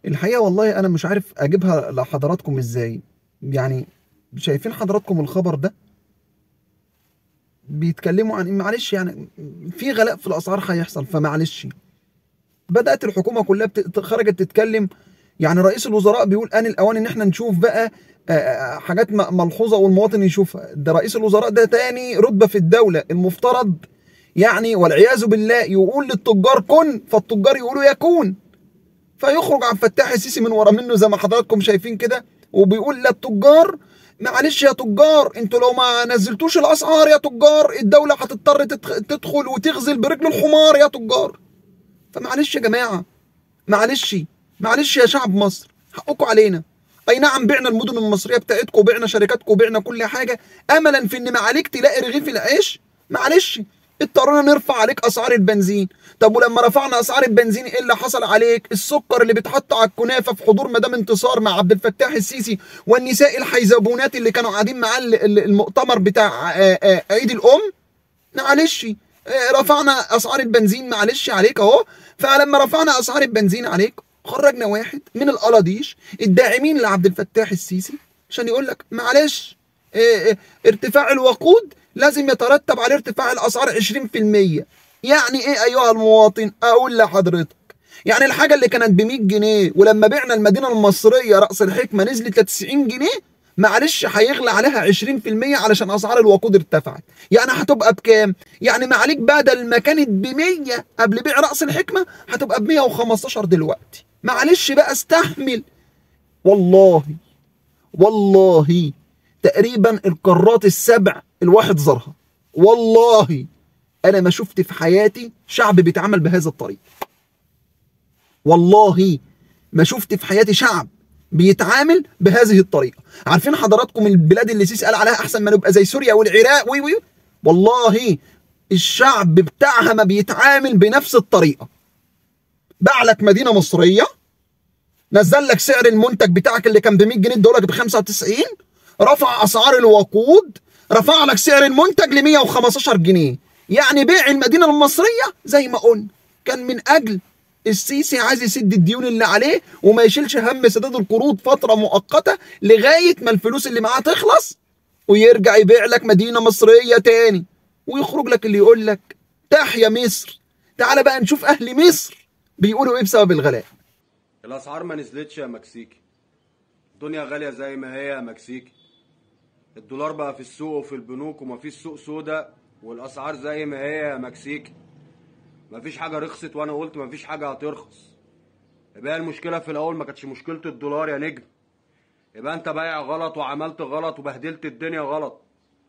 الحقيقة والله أنا مش عارف أجيبها لحضراتكم إزاي يعني شايفين حضراتكم الخبر ده بيتكلموا عن معلش يعني في غلاء في الأسعار هيحصل فمعلش بدأت الحكومة كلها بت- خرجت تتكلم يعني رئيس الوزراء بيقول آن الأوان إن إحنا نشوف بقى آه، آه، حاجات م- ملحوظة والمواطن يشوفها ده رئيس الوزراء ده تاني رتبة في الدولة المفترض يعني والعياذ بالله يقول للتجار كن فالتجار يقولوا يكون فيخرج عبد الفتاح السيسي من ورا منه زي ما حضراتكم شايفين كده وبيقول للتجار معلش يا تجار انتوا لو ما نزلتوش الاسعار يا تجار الدوله هتضطر تدخ- تدخل وتغزل برجل الحمار يا تجار فمعلش يا جماعه معلش معلش يا شعب مصر حقكم علينا اي نعم بعنا المدن المصريه بتاعتكم وبعنا شركاتكم وبعنا كل حاجه املا في ان معاليك تلاقي رغيف العيش معلش اضطرينا نرفع عليك اسعار البنزين طب ولما رفعنا اسعار البنزين ايه اللي حصل عليك السكر اللي بيتحط على الكنافه في حضور مدام انتصار مع عبد الفتاح السيسي والنساء الحيزبونات اللي كانوا قاعدين معاه ال- ال- المؤتمر بتاع آه، آه، عيد الام معلش آه، رفعنا اسعار البنزين معلش عليك اهو فلما رفعنا اسعار البنزين عليك خرجنا واحد من القلاضيش الداعمين لعبد الفتاح السيسي عشان يقول لك معلش آه، آه، ارتفاع الوقود لازم يترتب عليه ارتفاع الاسعار 20% يعني ايه ايها المواطن اقول لحضرتك يعني الحاجه اللي كانت ب 100 جنيه ولما بعنا المدينه المصريه راس الحكمه نزلت ل 90 جنيه معلش هيغلى عليها 20% علشان اسعار الوقود ارتفعت يعني هتبقى بكام يعني معاليك بدل ما كانت ب 100 قبل بيع راس الحكمه هتبقى ب 115 دلوقتي معلش بقى استحمل والله والله تقريبا القارات السبع الواحد زارها والله انا ما شفت في حياتي شعب بيتعامل بهذا الطريقه والله ما شفت في حياتي شعب بيتعامل بهذه الطريقه عارفين حضراتكم البلاد اللي سيس قال عليها احسن ما نبقى زي سوريا والعراق وي وي والله الشعب بتاعها ما بيتعامل بنفس الطريقه باع لك مدينه مصريه نزل لك سعر المنتج بتاعك اللي كان ب 100 جنيه ادولك ب 95 رفع اسعار الوقود رفع لك سعر المنتج ل 115 جنيه يعني بيع المدينه المصريه زي ما قلنا كان من اجل السيسي عايز يسد الديون اللي عليه وما يشيلش هم سداد القروض فتره مؤقته لغايه ما الفلوس اللي معاه تخلص ويرجع يبيع لك مدينه مصريه تاني ويخرج لك اللي يقول لك تحيا مصر تعال بقى نشوف اهل مصر بيقولوا ايه بسبب الغلاء الاسعار ما نزلتش يا مكسيكي الدنيا غاليه زي ما هي يا مكسيكي الدولار بقى في السوق وفي البنوك ومفيش سوق سودا والاسعار زي ما هي يا مكسيكي مفيش حاجه رخصت وانا قلت مفيش حاجه هترخص يبقى المشكله في الاول ما كانتش مشكله الدولار يا نجم يبقى انت بايع غلط وعملت غلط وبهدلت الدنيا غلط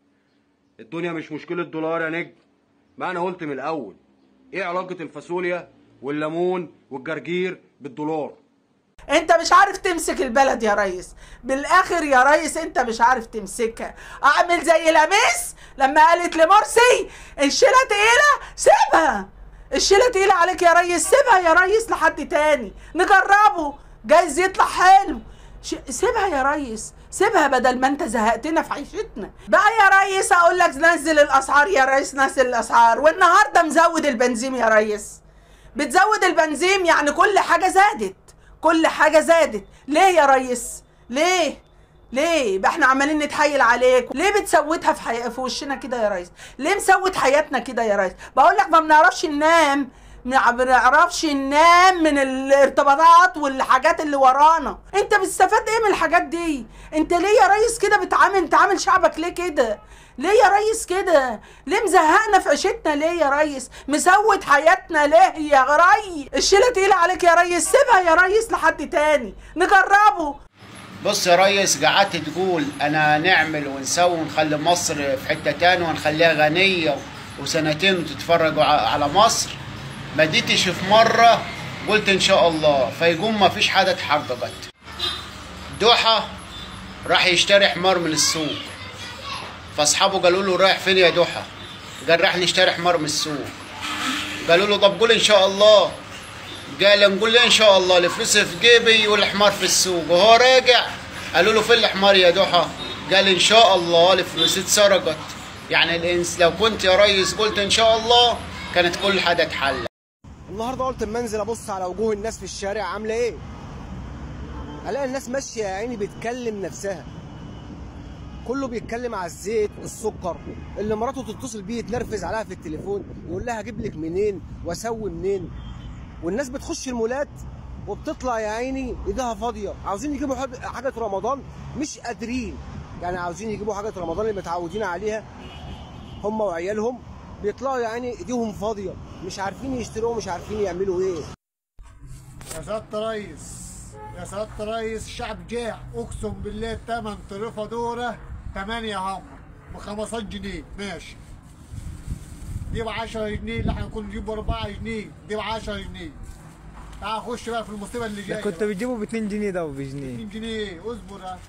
الدنيا مش مشكله دولار يا نجم ما انا قلت من الاول ايه علاقه الفاصوليا والليمون والجرجير بالدولار انت مش عارف تمسك البلد يا ريس بالاخر يا ريس انت مش عارف تمسكها اعمل زي لميس لما قالت لمرسي الشيله تقيله سيبها الشيله تقيله عليك يا ريس سيبها يا ريس لحد تاني نجربه جايز يطلع حلو ش... سيبها يا ريس سيبها بدل ما انت زهقتنا في عيشتنا بقى يا ريس اقول لك نزل الاسعار يا ريس نزل الاسعار والنهارده مزود البنزين يا ريس بتزود البنزين يعني كل حاجة زادت كل حاجة زادت ليه يا ريس ليه ليه بقى احنا عمالين نتحايل عليك ليه بتسودها في, حي... في وشنا كده يا ريس ليه مسود حياتنا كده يا ريس بقول لك ما بنعرفش ننام ما بنعرفش ننام من الارتباطات والحاجات اللي ورانا انت بتستفاد ايه من الحاجات دي انت ليه يا ريس كده بتعامل تعامل شعبك ليه كده ليه يا ريس كده ليه مزهقنا في عيشتنا ليه يا ريس مسود حياتنا ليه يا ريس الشيله تقيله عليك يا ريس سيبها يا ريس لحد تاني نجربه بص يا ريس قعدت تقول انا نعمل ونسوي ونخلي مصر في حته تاني ونخليها غنيه وسنتين وتتفرجوا ع- على مصر ما ديتش في مره قلت ان شاء الله فيقوم ما فيش حاجه اتحققت دوحه راح يشتري حمار من السوق فاصحابه قالوا له رايح فين يا دوحه قال راح نشتري حمار من السوق قالوا له طب قول ان شاء الله قال نقول له ان شاء الله الفلوس في جيبي والحمار في السوق وهو راجع قالوا له فين الحمار يا دوحه قال ان شاء الله الفلوس اتسرقت يعني الانس لو كنت يا ريس قلت ان شاء الله كانت كل حاجه اتحل النهارده قلت اما انزل ابص على وجوه الناس في الشارع عامله ايه الاقي الناس ماشيه يا عيني بتكلم نفسها كله بيتكلم على الزيت السكر اللي مراته تتصل بيه يتنرفز عليها في التليفون يقول لها اجيب لك منين واسوي منين والناس بتخش المولات وبتطلع يا عيني ايديها فاضيه عاوزين يجيبوا حاج- حاجه رمضان مش قادرين يعني عاوزين يجيبوا حاجه رمضان اللي متعودين عليها هم وعيالهم بيطلعوا يا عيني ايديهم فاضيه مش عارفين يشتروا مش عارفين يعملوا ايه يا سيادة ريس يا سيادة ريس الشعب جاع اقسم بالله التمن طرفة دورة 8 هم ب 15 جنيه ماشي دي ب 10 جنيه اللي احنا كنا نجيب 4 جنيه دي ب 10 جنيه تعال خش بقى في المصيبة اللي جاية كنت بقى. بتجيبه ب 2 جنيه ده بجنيه 2 جنيه اصبر يا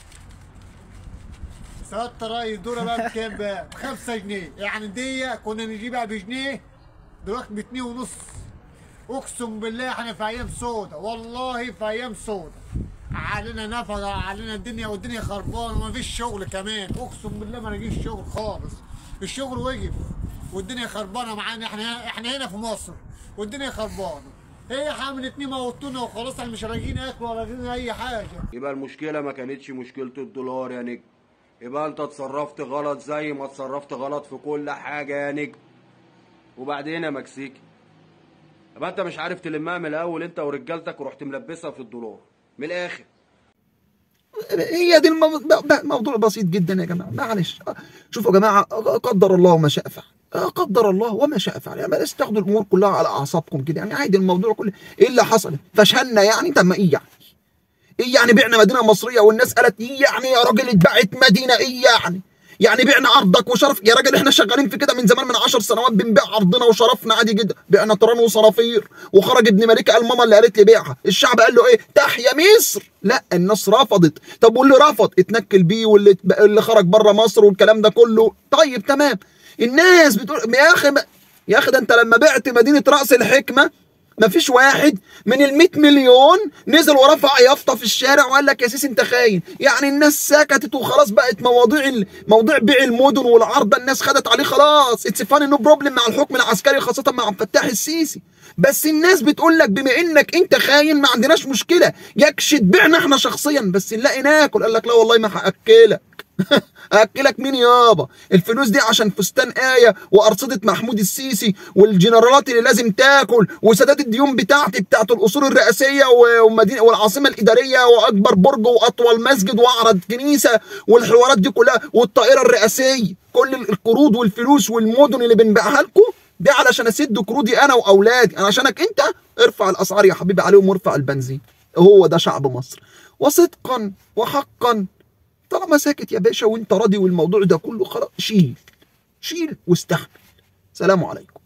سيادة ريس دورة بقى بكام بقى؟ ب 5 جنيه يعني دي كنا نجيبها بجنيه دلوقتي ب 2 ونص اقسم بالله احنا في ايام سودة والله في ايام سودة علينا نفقة علينا الدنيا والدنيا خربانة وما فيش شغل كمان اقسم بالله ما نجيش شغل خالص الشغل وقف والدنيا خربانة معانا احنا احنا هنا في مصر والدنيا خربانة هي حامل اتنين موتونا وخلاص احنا مش راجعين اكل ولا راجعين اي حاجة يبقى المشكلة ما كانتش مشكلة الدولار يا نجم يبقى انت اتصرفت غلط زي ما اتصرفت غلط في كل حاجة يا نجم وبعدين يا مكسيكي يبقى انت مش عارف تلمها من الاول انت ورجالتك ورحت ملبسها في الدولار من الاخر هي دي المو- ب- ب- موضوع بسيط جدا يا جماعه معلش شوفوا يا جماعه قدر الله وما شاء فعل قدر الله وما شاء فعل يعني بلاش تاخدوا الامور كلها على اعصابكم كده يعني عادي الموضوع كله ايه اللي حصل فشلنا يعني طب ما ايه يعني ايه يعني بعنا مدينه مصريه والناس قالت ايه يعني يا راجل اتباعت مدينه ايه يعني يعني بعنا ارضك وشرف يا راجل احنا شغالين في كده من زمان من عشر سنوات بنبيع ارضنا وشرفنا عادي جدا بعنا طيران وصرافير وخرج ابن مليكه قال ماما اللي قالت لي بيعها الشعب قال له ايه تحيا مصر لا الناس رفضت طب واللي رفض اتنكل بيه واللي اتب- اللي خرج بره مصر والكلام ده كله طيب تمام الناس بتقول يا اخي ما- يا اخي ده انت لما بعت مدينه راس الحكمه مفيش واحد من ال 100 مليون نزل ورفع يافطه في الشارع وقال لك يا سيسي انت خاين يعني الناس سكتت وخلاص بقت مواضيع ال- موضوع بيع المدن والعرض الناس خدت عليه خلاص اتس فاني نو بروبلم مع الحكم العسكري خاصه مع عبد الفتاح السيسي بس الناس بتقول لك بما انك انت خاين ما عندناش مشكله يكش تبيعنا احنا شخصيا بس نلاقي ناكل قال لك لا والله ما هاكلك اكلك مين يابا الفلوس دي عشان فستان آية وأرصدة محمود السيسي والجنرالات اللي لازم تاكل وسداد الديون بتاعتي بتاعت الأصول الرئاسية و- ومدينة والعاصمة الإدارية وأكبر برج وأطول مسجد وأعرض كنيسة والحوارات دي كلها والطائرة الرئاسية كل القروض والفلوس والمدن اللي بنبيعها لكم دي علشان اسد قروضي انا واولادي انا عشانك انت ارفع الاسعار يا حبيبي عليهم وارفع البنزين هو ده شعب مصر وصدقا وحقا طالما ساكت يا باشا وانت راضي والموضوع ده كله خلاص شيل شيل واستحمل سلام عليكم